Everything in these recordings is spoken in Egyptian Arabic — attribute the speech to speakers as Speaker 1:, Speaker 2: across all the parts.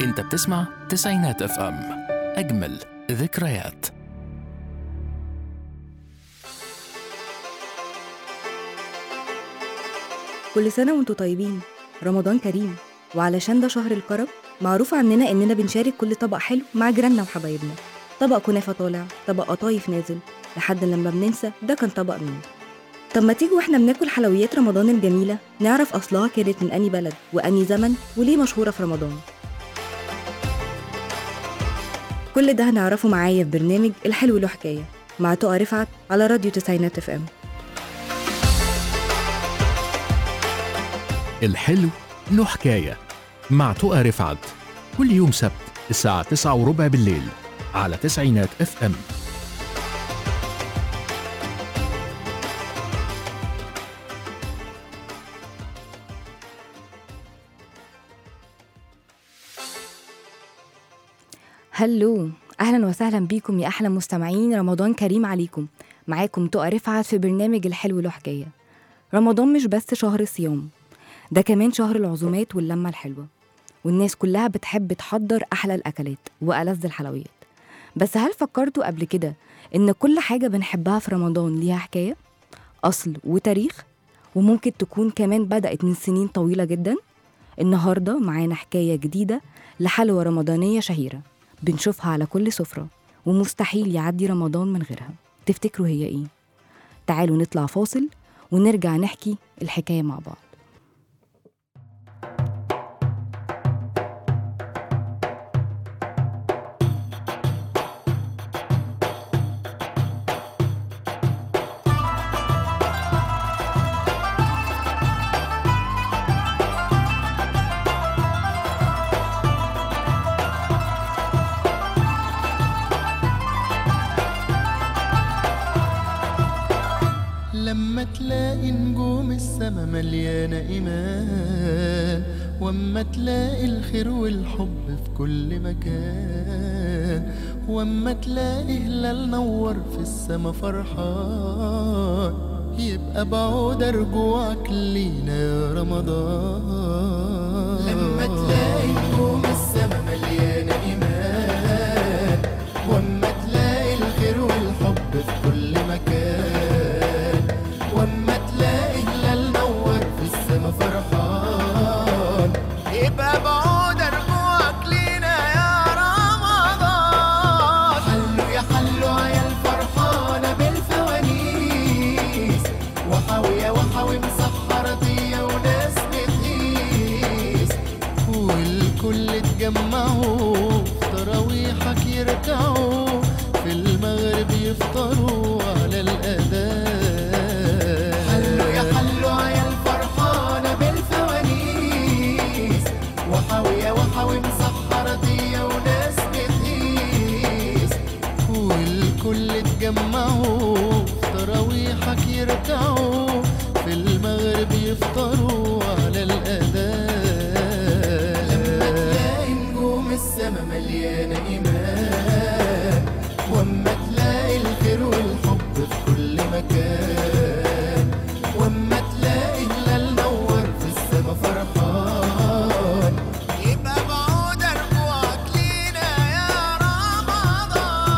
Speaker 1: انت بتسمع تسعينات اف ام اجمل ذكريات
Speaker 2: كل سنة وانتوا طيبين رمضان كريم وعلشان ده شهر الكرم معروف عننا إننا بنشارك كل طبق حلو مع جيراننا وحبايبنا طبق كنافة طالع طبق قطايف نازل لحد لما بننسى ده كان طبق مين طب ما تيجوا واحنا بناكل حلويات رمضان الجميلة نعرف أصلها كانت من أني بلد وأني زمن وليه مشهورة في رمضان كل ده هنعرفه معايا في برنامج الحلو له حكاية مع تقى رفعت على راديو تسعينات اف ام
Speaker 1: الحلو له حكاية مع تقى رفعت كل يوم سبت الساعة تسعة وربع بالليل على تسعينات اف ام
Speaker 2: هلو اهلا وسهلا بيكم يا احلى مستمعين رمضان كريم عليكم معاكم تقى رفعت في برنامج الحلو له حكايه رمضان مش بس شهر صيام ده كمان شهر العزومات واللمه الحلوه والناس كلها بتحب تحضر احلى الاكلات والذ الحلويات بس هل فكرتوا قبل كده ان كل حاجه بنحبها في رمضان ليها حكايه اصل وتاريخ وممكن تكون كمان بدات من سنين طويله جدا النهارده معانا حكايه جديده لحلوى رمضانيه شهيره بنشوفها على كل سفرة ومستحيل يعدي رمضان من غيرها تفتكروا هي ايه؟ تعالوا نطلع فاصل ونرجع نحكي الحكاية مع بعض
Speaker 3: لما تلاقي نجوم السما مليانة إيمان واما تلاقي الخير والحب في كل مكان واما تلاقي هلال نور في السما فرحان يبقى بعود رجوعك لينا يا رمضان لما تلاقي نجوم السما مليانة إيمان واما تلاقي الخير والحب في كل مكان واما تلاقي هلال نور في السما فرحان يبقى بعود رجوعك لينا يا رمضان حلوا يا حلوا يا الفرحانة بالفوانيس وحاوية وحاوي مسحرة ضية وناس بتقيس والكل اتجمعوا في تراويحك يركعوا في المغرب يفطروا على الأذان حلوا يا حلوا يا الفرحانة بالفوانيس وحاوية وحاوي مسحرة ضية وناس بتقيس والكل اتجمعوا في تراويحك يركعوا في المغرب يفطروا على الأذان لما تلاقي نجوم السما مليانة إيمان واما تلاقي الخير والحب في كل مكان واما تلاقي هلال نور في السما فرحان يبقى بعود رجوعك لينا يا رمضان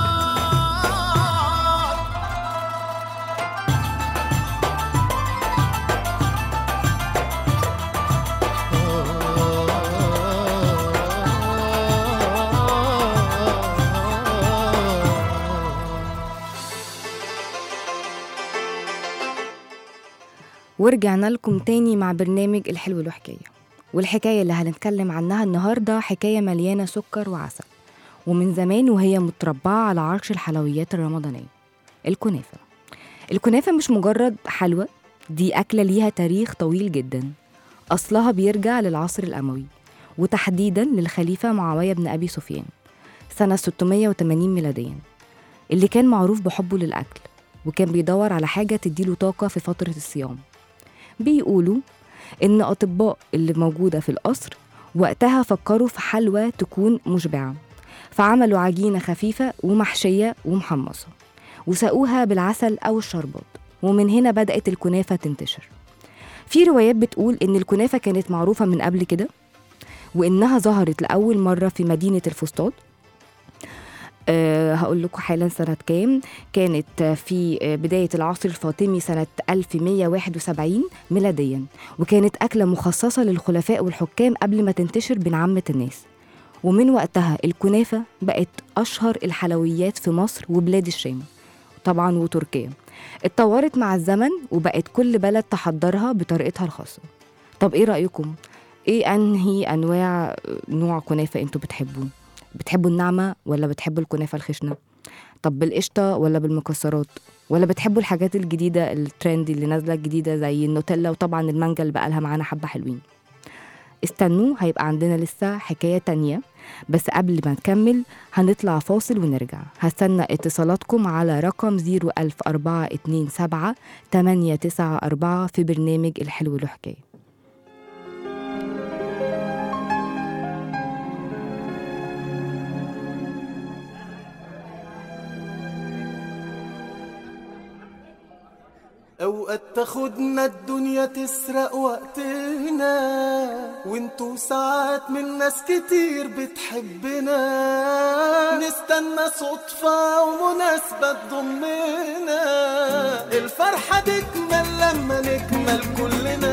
Speaker 2: ورجعنا لكم تاني مع برنامج الحلو له حكاية والحكاية اللي هنتكلم عنها النهاردة حكاية مليانة سكر وعسل ومن زمان وهي متربعة على عرش الحلويات الرمضانية الكنافة الكنافة مش مجرد حلوى دي أكلة ليها تاريخ طويل جدا أصلها بيرجع للعصر الأموي وتحديدا للخليفة معاوية بن أبي سفيان سنة 680 ميلاديا اللي كان معروف بحبه للأكل وكان بيدور على حاجة تديله طاقة في فترة الصيام بيقولوا إن أطباء اللي موجودة في القصر وقتها فكروا في حلوى تكون مشبعة فعملوا عجينة خفيفة ومحشية ومحمصة وسقوها بالعسل أو الشربات ومن هنا بدأت الكنافة تنتشر في روايات بتقول إن الكنافة كانت معروفة من قبل كده وإنها ظهرت لأول مرة في مدينة الفسطاط أه هقول لكم حالا سنة كام كانت في بداية العصر الفاطمي سنة 1171 ميلاديا وكانت أكلة مخصصة للخلفاء والحكام قبل ما تنتشر بين عامة الناس ومن وقتها الكنافة بقت أشهر الحلويات في مصر وبلاد الشام طبعا وتركيا اتطورت مع الزمن وبقت كل بلد تحضرها بطريقتها الخاصة طب ايه رأيكم؟ ايه انهي انواع نوع كنافة انتوا بتحبوه؟ بتحبوا الناعمة ولا بتحبوا الكنافة الخشنة؟ طب بالقشطة ولا بالمكسرات؟ ولا بتحبوا الحاجات الجديدة الترندي اللي نازلة الجديدة زي النوتيلا وطبعا المانجا اللي بقالها معانا حبة حلوين استنوا هيبقى عندنا لسه حكاية تانية بس قبل ما نكمل هنطلع فاصل ونرجع هستنى اتصالاتكم على رقم 00427 894 في برنامج الحلو له حكاية
Speaker 3: اوقات تاخدنا الدنيا تسرق وقتنا وانتو ساعات من ناس كتير بتحبنا نستنى صدفة ومناسبة تضمنا الفرحة تكمل لما نكمل كلنا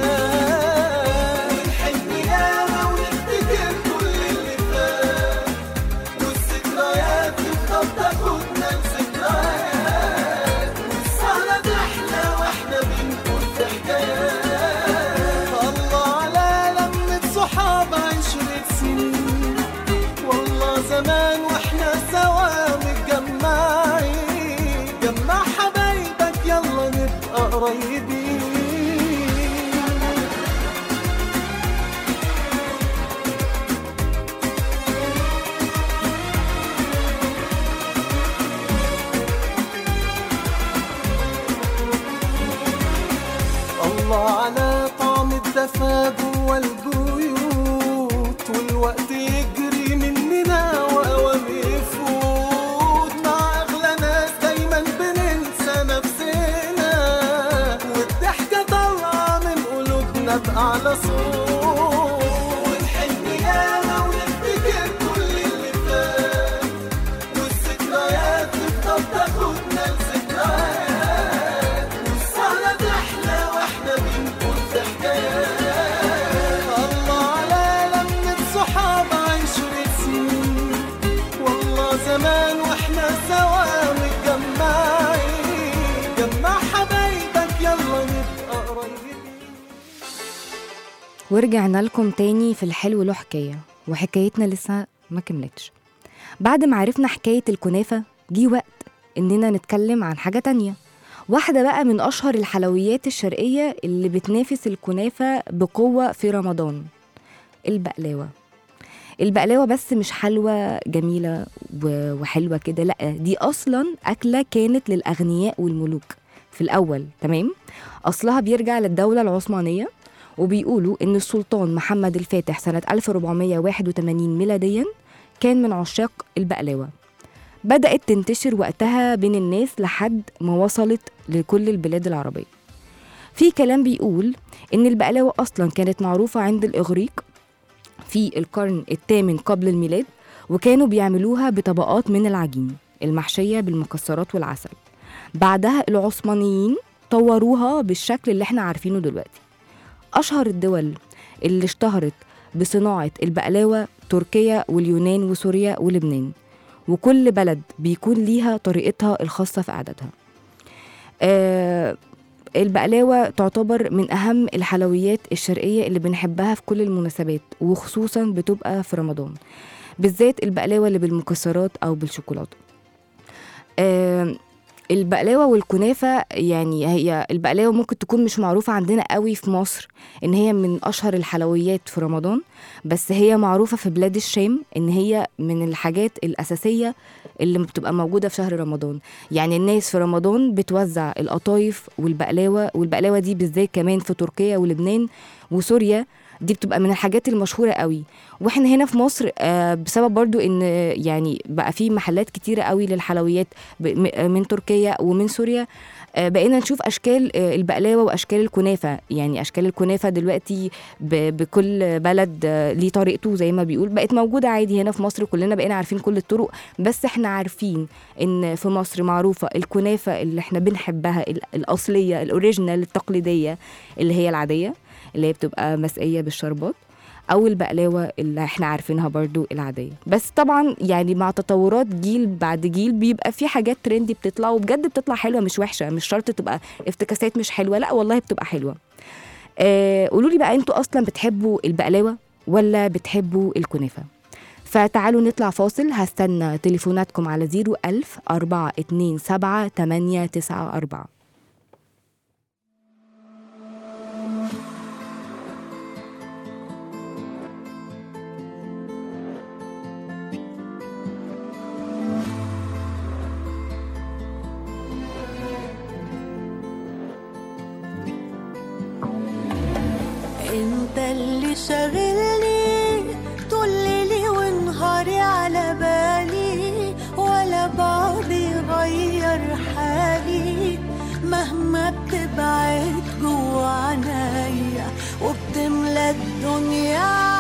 Speaker 3: ونحن ياما ونفتكر كل اللي فات والذكريات تفضل تاخدنا لذكريات والسهرة تحلى واحنا بنقول في حكايات الله على لمة صحاب عشرة سنين والله زمان واحنا سوا متجمعين جمع حبايبك يلا نبقى قريبين الله على طعم الدفا جوا البيوت والوقت يجري مننا واوام يفوت مع اغلى ناس دايما بننسى نفسنا والضحكه طالعه من قلوبنا باعلى صوت ونحن ياما ونفتكر كل اللي فات والذكريات تفضل تاخدنا لذكريات والسهرة تحلى واحنا بنقول في حكايات الله على لمة صحاب عشرة سنين والله زمان واحنا سوا متجمعين جمع حبايبك يلا نبقى قريبين
Speaker 2: ورجعنا لكم تاني في الحلو له حكاية وحكايتنا لسه ما كملتش بعد ما عرفنا حكاية الكنافة جه وقت إننا نتكلم عن حاجة تانية واحدة بقى من أشهر الحلويات الشرقية اللي بتنافس الكنافة بقوة في رمضان البقلاوة البقلاوة بس مش حلوة جميلة و- وحلوة كده لأ دي أصلا أكلة كانت للأغنياء والملوك في الأول تمام أصلها بيرجع للدولة العثمانية وبيقولوا إن السلطان محمد الفاتح سنة 1481 ميلاديا كان من عشاق البقلاوة بدأت تنتشر وقتها بين الناس لحد ما وصلت لكل البلاد العربية في كلام بيقول إن البقلاوة أصلا كانت معروفة عند الإغريق في القرن الثامن قبل الميلاد وكانوا بيعملوها بطبقات من العجين المحشية بالمكسرات والعسل بعدها العثمانيين طوروها بالشكل اللي احنا عارفينه دلوقتي أشهر الدول اللي اشتهرت بصناعة البقلاوة تركيا واليونان وسوريا ولبنان وكل بلد بيكون ليها طريقتها الخاصة في إعدادها آه البقلاوة تعتبر من أهم الحلويات الشرقية اللي بنحبها في كل المناسبات وخصوصا بتبقى في رمضان بالذات البقلاوة اللي بالمكسرات أو بالشوكولاتة آه البقلاوة والكنافة يعني هي البقلاوة ممكن تكون مش معروفة عندنا قوي في مصر إن هي من أشهر الحلويات في رمضان بس هي معروفة في بلاد الشام إن هي من الحاجات الأساسية اللي بتبقى موجودة في شهر رمضان يعني الناس في رمضان بتوزع القطايف والبقلاوة والبقلاوة دي بالذات كمان في تركيا ولبنان وسوريا دي بتبقى من الحاجات المشهورة قوي واحنا هنا في مصر آه، بسبب برضو ان يعني بقى في محلات كتيرة قوي للحلويات ب- م- من تركيا ومن سوريا آه، بقينا نشوف اشكال آه، البقلاوه واشكال الكنافه يعني اشكال الكنافه دلوقتي ب- بكل بلد آه، ليه طريقته زي ما بيقول بقت موجوده عادي هنا في مصر كلنا بقينا عارفين كل الطرق بس احنا عارفين ان في مصر معروفه الكنافه اللي احنا بنحبها ال- الاصليه الاوريجينال التقليديه اللي هي العاديه اللي هي بتبقى مسقيه بالشربات او البقلاوه اللي احنا عارفينها برضو العاديه بس طبعا يعني مع تطورات جيل بعد جيل بيبقى في حاجات ترندي بتطلع وبجد بتطلع حلوه مش وحشه مش شرط تبقى افتكاسات مش حلوه لا والله بتبقى حلوه آه قولوا لي بقى انتوا اصلا بتحبوا البقلاوه ولا بتحبوا الكنافه فتعالوا نطلع فاصل هستنى تليفوناتكم على 01000 427 894
Speaker 3: انت اللي شاغلني طول ليلي ونهاري على بالي ولا بعض يغير حالي مهما بتبعد جوا عنايا وبتملى الدنيا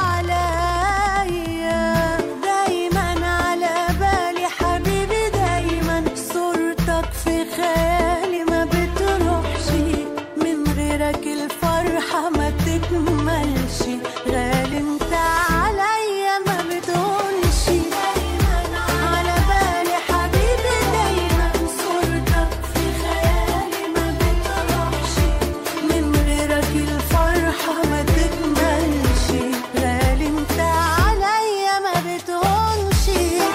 Speaker 3: عليا دايما على بالي حبيبي دايما صورتك في خيالي ما بتروحش من غيرك الفرحة ما تكملش غالي انت عليا ما بتقولش دايما على بالي حبيبي دايما صورتك في خيالي ما بتروحش من غيرك الفرحة ما تكملش غالي انت عليا ما بتقولش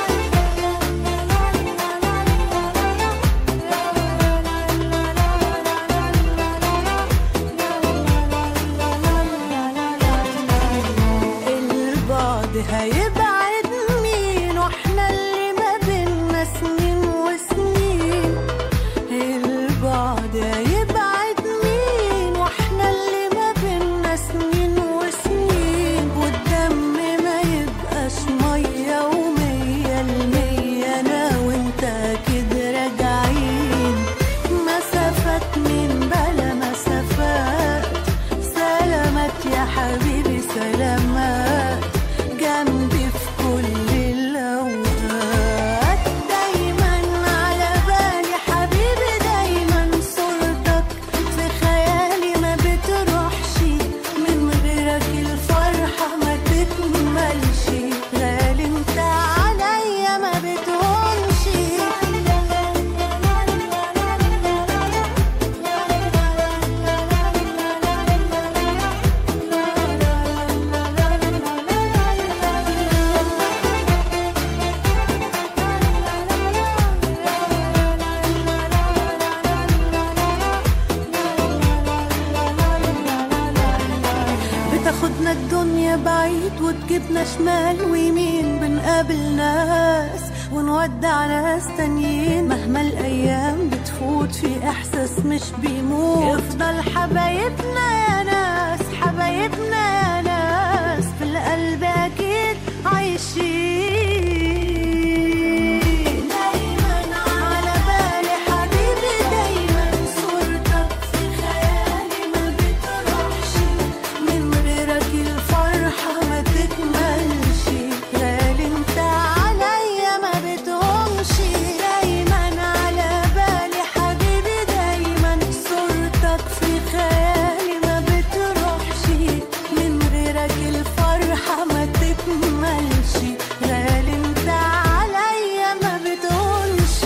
Speaker 3: البعد هيبعد مين واحنا اللي ما بينا سنين وسنين البعد هيبعد مين واحنا اللي ما بينا سنين وسنين والدم ما يبقاش مية ومية المية انا وانت كده راجعين مسافات من بلا مسافات سلامات يا حبيبي سلامات جنبي في كل الأوقات دايما على بالي حبيبي دايما صورتك في خيالي ما بتروحش من غيرك الفرحة ما تكملش غالي انت عليا ما بتقولش بتاخدنا الدنيا بعيد وتجيبنا شمال ويمين بنقابل ناس ونودع ناس تانيين مهما الايام بتفوت في احساس مش بيموت يفضل حبايبنا يا ناس حبايبنا يا ناس في القلب اكيد عايشين دايما على بالي حبيبي دايما صورتك في خيالي ما بتروحش من غيرك الفرحة ما تكملش غالي انت عليا ما بتقومش دايما على بالي حبيبي دايما صورتك في خيالي ما بتروحش من غيرك الفرحة ما تكملش غالي انت عليا ما بتقولش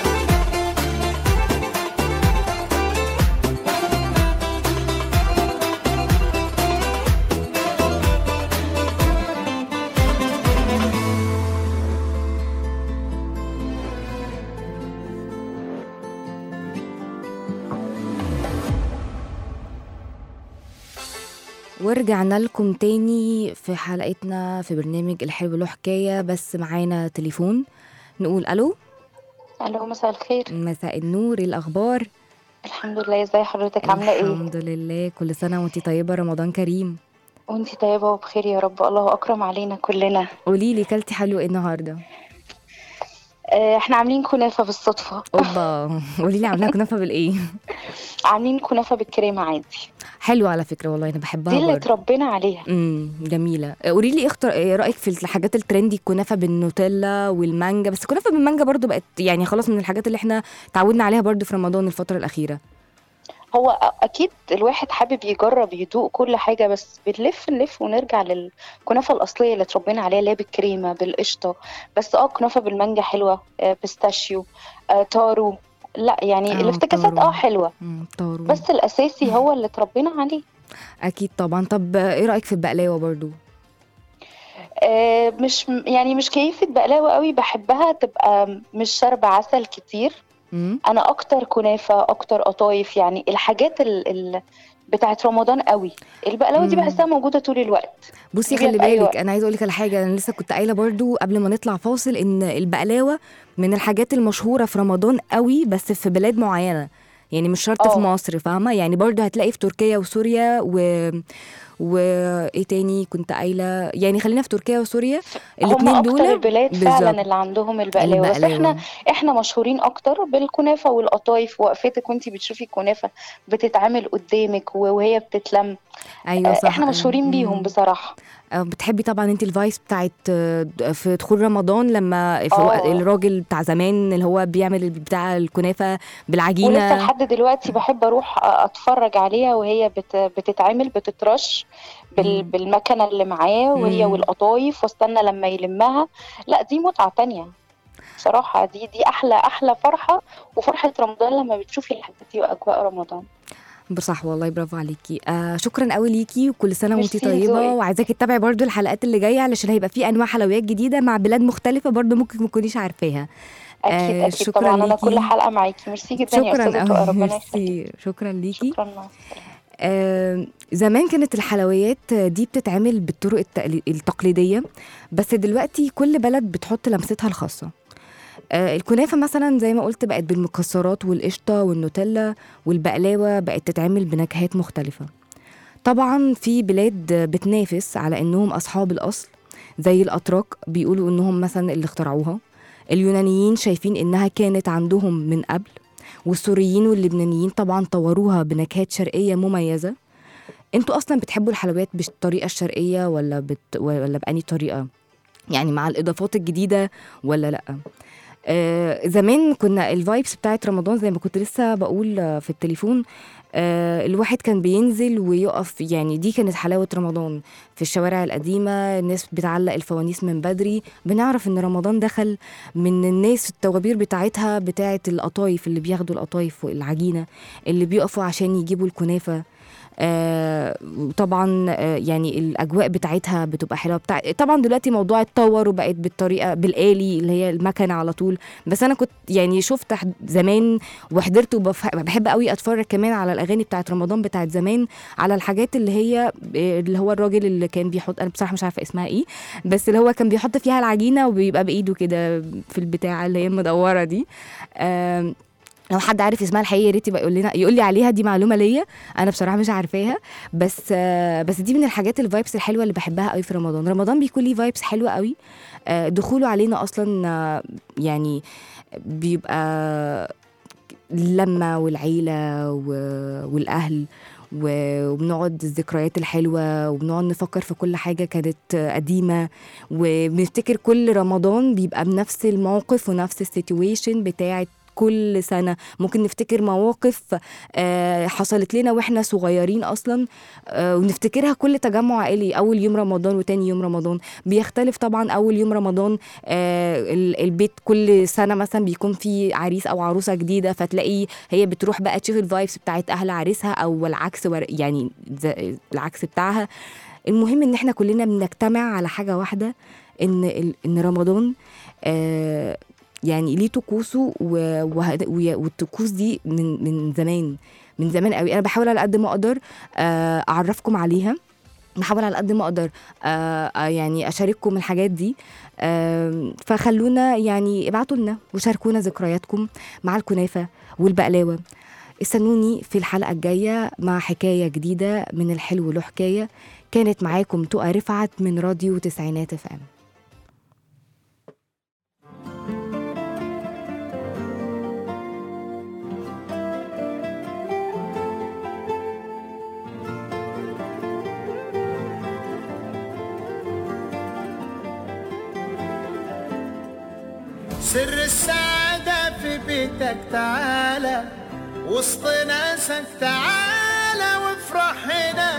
Speaker 2: ورجعنا لكم تاني في حلقتنا في برنامج الحلو له حكاية بس معانا تليفون نقول ألو
Speaker 4: الو مساء الخير
Speaker 2: مساء النور إيه الأخبار
Speaker 4: الحمد لله ازي حضرتك عامله ايه
Speaker 2: الحمد لله كل سنة وانتي طيبة رمضان كريم
Speaker 4: وانتي طيبه وبخير يا رب الله اكرم علينا كلنا
Speaker 2: قولي لي كلتي حلو ايه النهاردة
Speaker 4: آه، احنا عاملين كنافة بالصدفة
Speaker 2: اوبا قولي لي عاملاها كنافه بالايه
Speaker 4: عاملين كنافة بالكريمة عادي
Speaker 2: حلوه على فكره والله انا
Speaker 4: دي
Speaker 2: بحبها
Speaker 4: اللي
Speaker 2: برضه
Speaker 4: اتربينا عليها
Speaker 2: امم جميله قولي لي ايه اختر... إيه رايك في الحاجات الترندي الكنافه بالنوتيلا والمانجا بس الكنافه بالمانجا برضو بقت يعني خلاص من الحاجات اللي احنا تعودنا عليها برضو في رمضان الفتره الاخيره
Speaker 4: هو أ- اكيد الواحد حابب يجرب يدوق كل حاجة بس بنلف نلف ونرجع للكنافة الأصلية اللي اتربينا عليها اللي هي بالكريمة بالقشطة بس اه كنافة بالمانجا حلوة آه، بيستاشيو آه، تارو لا يعني
Speaker 2: آه،
Speaker 4: الافتكاسات
Speaker 2: تارو.
Speaker 4: اه حلوة
Speaker 2: امم طارو
Speaker 4: بس الأساسي هو اللي اتربينا عليه
Speaker 2: اكيد طبعا طب ايه رايك في البقلاوه برضو
Speaker 4: آه، مش يعني مش كيفة بقلاوة قوي بحبها تبقى مش شاربة عسل كتير
Speaker 2: امم
Speaker 4: انا اكتر كنافة اكتر قطايف يعني الحاجات ال ال بتاعت رمضان قوي البقلاوة دي
Speaker 2: مم.
Speaker 4: بحسها موجودة طول الوقت
Speaker 2: بصي
Speaker 4: بيبقى
Speaker 2: خلي
Speaker 4: في أي
Speaker 2: بالك
Speaker 4: وقت.
Speaker 2: انا عايزه اقول لك على حاجه انا لسه كنت قايله برضو قبل ما نطلع فاصل ان البقلاوه من الحاجات المشهوره في رمضان قوي بس في بلاد معينه يعني مش شرط في
Speaker 4: آه.
Speaker 2: مصر فاهمه يعني برضو هتلاقي في تركيا وسوريا و وايه تاني كنت قايله يعني خلينا في تركيا وسوريا
Speaker 4: هم
Speaker 2: الاثنين
Speaker 4: اكتر
Speaker 2: دول
Speaker 4: البلاد
Speaker 2: بالظبط.
Speaker 4: فعلا اللي عندهم البقلاوة بس احنا
Speaker 2: البقلاوة.
Speaker 4: احنا مشهورين اكتر بالكنافة والقطايف وقفتك وانتي بتشوفي الكنافة بتتعمل قدامك و- وهي بتتلم
Speaker 2: ايوه
Speaker 4: آه،
Speaker 2: صح
Speaker 4: احنا مشهورين بيهم
Speaker 2: مم.
Speaker 4: بصراحة
Speaker 2: آه، بتحبي طبعا انت الفايس بتاعت آه، في دخول رمضان لما في
Speaker 4: آه.
Speaker 2: وقت الراجل بتاع زمان اللي هو بيعمل بتاع الكنافه بالعجينه
Speaker 4: ولسه لحد دلوقتي بحب اروح اتفرج عليها وهي بت... بتتعمل بتترش بال...
Speaker 2: مم.
Speaker 4: بالمكنه اللي معاه وهي
Speaker 2: مم.
Speaker 4: والقطايف واستنى لما يلمها لا دي متعه تانية بصراحه دي دي احلى احلى فرحه وفرحه رمضان لما بتشوفي الحاجات دي واجواء رمضان
Speaker 2: بصح والله برافو عليكي آه شكرا قوي ليكي وكل سنه وانتي
Speaker 4: ميرسي
Speaker 2: طيبه
Speaker 4: لذوقك.
Speaker 2: وعايزاكي تتابعي برضو الحلقات اللي جايه علشان هيبقى في انواع حلويات جديده مع بلاد مختلفه برضو ممكن ما تكونيش عارفاها
Speaker 4: اكيد
Speaker 2: آه،
Speaker 4: اكيد
Speaker 2: شكراً
Speaker 4: طبعا انا
Speaker 2: ليكي.
Speaker 4: كل حلقه معاكي ميرسي جدا يا
Speaker 2: شكرا
Speaker 4: استاذه تقى
Speaker 2: قوي
Speaker 4: ربنا يخليك
Speaker 2: ميرسي شكرا ليكي
Speaker 4: شكرا مع السلامه
Speaker 2: آه، زمان كانت الحلويات دي بتتعمل بالطرق التقلي- التقليدية بس دلوقتي كل بلد بتحط لمستها الخاصة آه، الكنافة مثلا زي ما قلت بقت بالمكسرات والقشطة والنوتيلا والبقلاوة بقت تتعمل بنكهات مختلفة طبعا في بلاد بتنافس على انهم اصحاب الاصل زي الاتراك بيقولوا انهم مثلا اللي اخترعوها اليونانيين شايفين انها كانت عندهم من قبل والسوريين واللبنانيين طبعا طوروها بنكهات شرقيه مميزه انتوا اصلا بتحبوا الحلويات بالطريقه الشرقيه ولا بت... ولا بأني طريقه يعني مع الاضافات الجديده ولا لا آه زمان كنا الفايبس بتاعت رمضان زي ما كنت لسه بقول آه، في التليفون آه الواحد كان بينزل ويقف يعني دي كانت حلاوة رمضان في الشوارع القديمة الناس بتعلق الفوانيس من بدري بنعرف ان رمضان دخل من الناس الطوابير بتاعتها بتاعت القطايف اللي بياخدوا القطايف والعجينة اللي بيقفوا عشان يجيبوا الكنافة آه وطبعا آه يعني الاجواء بتاعتها بتبقى حلوه بتاع طبعا دلوقتي موضوع اتطور وبقت بالطريقه بالالي اللي هي المكنه على طول بس انا كنت يعني شفت حد- زمان وحضرت وبحب قوي اتفرج كمان على الاغاني بتاعت رمضان بتاعت زمان على الحاجات اللي هي اللي هو الراجل اللي كان بيحط انا بصراحه مش عارفه اسمها ايه بس اللي هو كان بيحط فيها العجينه وبيبقى بايده كده في البتاعه اللي هي المدوره دي آم، لو حد عارف اسمها الحقيقي يا ريت يبقى يقول لنا يقول لي عليها دي معلومه ليا انا بصراحه مش عارفاها بس آه، بس دي من الحاجات الفايبس الحلوه اللي بحبها قوي في رمضان رمضان بيكون ليه فايبس حلوه قوي آه، دخوله علينا اصلا آه، يعني بيبقى اللمه والعيله و- والاهل و- وبنقعد الذكريات الحلوة وبنقعد نفكر في كل حاجة كانت قديمة وبنفتكر كل رمضان بيبقى بنفس الموقف ونفس السيتويشن بتاعت كل سنة ممكن نفتكر مواقف آه، حصلت لنا واحنا صغيرين اصلا آه، ونفتكرها كل تجمع عائلي اول يوم رمضان وتاني يوم رمضان بيختلف طبعا اول يوم رمضان آه، ال- البيت كل سنه مثلا بيكون في عريس او عروسه جديده فتلاقي هي بتروح بقى تشوف الفايبس بتاعت اهل عريسها او العكس ور- يعني ز- العكس بتاعها المهم ان احنا كلنا بنجتمع على حاجه واحده ان ال- ان رمضان آه يعني ليه طقوسه و- وه- وي- والطقوس دي من من زمان من زمان قوي انا بحاول على قد ما اقدر آه، اعرفكم عليها بحاول على قد ما اقدر آه، آه، يعني اشارككم الحاجات دي آم، فخلونا يعني ابعتوا لنا وشاركونا ذكرياتكم مع الكنافه والبقلاوه استنوني في الحلقه الجايه مع حكايه جديده من الحلو له حكايه كانت معاكم تقى رفعت من راديو تسعينات اف ام
Speaker 3: سر السعادة في بيتك تعالى وسط ناسك تعالى وافرح هنا